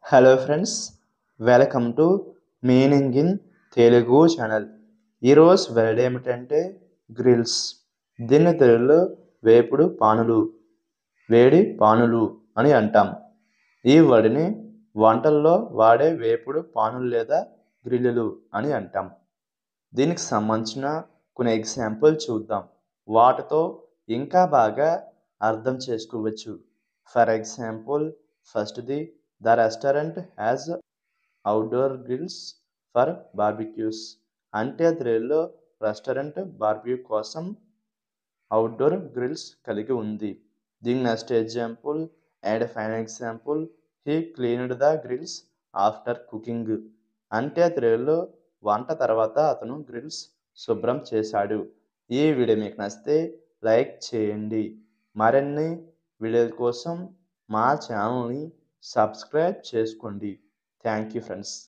hello friends welcome to meaning in Telugu channel ఈరోజు word ఏమిటంటే grills దీన్ని తెలుగులో వేపుడు పానులు వేడి పానులు అని అంటాం ఈ వర్డ్ని వంటల్లో వాడే వేపుడు పానులు లేదా గ్రిల్లులు అని అంటాం దీనికి సంబంధించిన కొన్ని ఎగ్జాంపుల్ చూద్దాం వాటితో ఇంకా బాగా అర్థం చేసుకోవచ్చు ఫర్ ఎగ్జాంపుల్ ఫస్ట్ది the restaurant has outdoor grills for barbecues అంటే తెలుగులో రెస్టారెంట్ బార్బిక్యూ కోసం అవుట్డోర్ గ్రిల్స్ కలిగి ఉంది దీని next example and fine example he cleaned the grills after cooking అంటే తెలుగులో వంట తర్వాత అతను గ్రిల్స్ శుభ్రం చేశాడు ఈ వీడియో మీకు నచ్చితే లైక్ చేయండి మరిన్ని వీడియోల కోసం మా ఛానల్ని సబ్స్క్రైబ్ చేసుకోండి థ్యాంక్ యూ ఫ్రెండ్స్